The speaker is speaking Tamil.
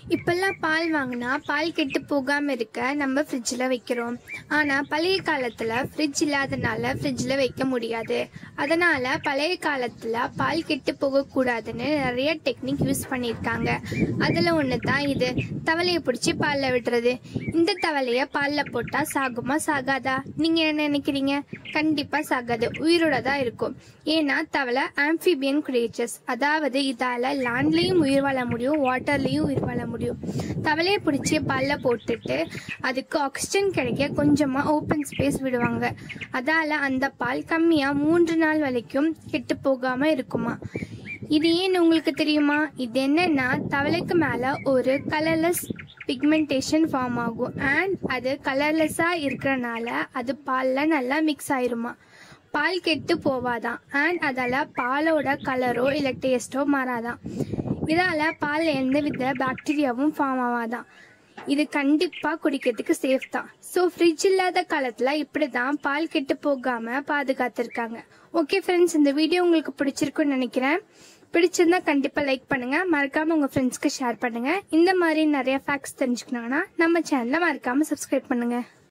இப்பெல்லாம் பால் வாங்கினா பால் கெட்டு போகாம இருக்க நம்ம ஃப்ரிட்ஜில் வைக்கிறோம் ஆனால் பழைய காலத்தில் ஃப்ரிட்ஜ் இல்லாதனால ஃப்ரிட்ஜில் வைக்க முடியாது அதனால பழைய காலத்தில் பால் கெட்டு போகக்கூடாதுன்னு நிறைய டெக்னிக் யூஸ் பண்ணியிருக்காங்க அதில் ஒன்று தான் இது தவளையை பிடிச்சி பாலில் விடுறது இந்த தவளையை பாலில் போட்டால் சாகுமா சாகாதா நீங்கள் என்ன நினைக்கிறீங்க கண்டிப்பாக சாகாது உயிரோட தான் இருக்கும் ஏன்னா தவளை ஆம்ஃபிபியன் கிரியேச்சர்ஸ் அதாவது இதால் லேண்ட்லேயும் உயிர் வாழ முடியும் வாட்டர்லேயும் உயிர் வாழ முடியும் தவளையை பிடிச்சி பாலில் போட்டுட்டு அதுக்கு ஆக்சிஜன் கிடைக்க கொஞ்சமாக ஓப்பன் ஸ்பேஸ் விடுவாங்க அதால் அந்த பால் கம்மியாக மூன்று நாள் வரைக்கும் கெட்டு போகாமல் இருக்குமா இது ஏன் உங்களுக்கு தெரியுமா இது என்னன்னா தவளைக்கு மேலே ஒரு கலர்லெஸ் பிக்மெண்டேஷன் ஃபார்ம் ஆகும் அண்ட் அது கலர்லெஸ்ஸாக இருக்கிறனால அது பாலில் நல்லா மிக்ஸ் ஆயிருமா பால் கெட்டு போவாதான் அண்ட் அதால் பாலோட கலரோ இல்லை டேஸ்ட்டோ மாறாதான் இதால் பாலில் எந்தவித பாக்டீரியாவும் ஃபார்ம் ஆகாதான் இது கண்டிப்பாக குடிக்கிறதுக்கு சேஃப் தான் ஸோ ஃப்ரிட்ஜ் இல்லாத காலத்தில் இப்படி தான் பால் கெட்டு போகாமல் பாதுகாத்துருக்காங்க ஓகே ஃப்ரெண்ட்ஸ் இந்த வீடியோ உங்களுக்கு பிடிச்சிருக்குன்னு நினைக்கிறேன் பிடிச்சிருந்தா கண்டிப்பாக லைக் பண்ணுங்கள் மறக்காமல் உங்கள் ஃப்ரெண்ட்ஸ்க்கு ஷேர் பண்ணுங்கள் இந்த மாதிரி நிறைய ஃபேக்ட்ஸ் தெரிஞ்சுக்கணுன்னா நம்ம சேனலை மறக்காமல் சப்ஸ்கிரைப் பண்ணுங்கள்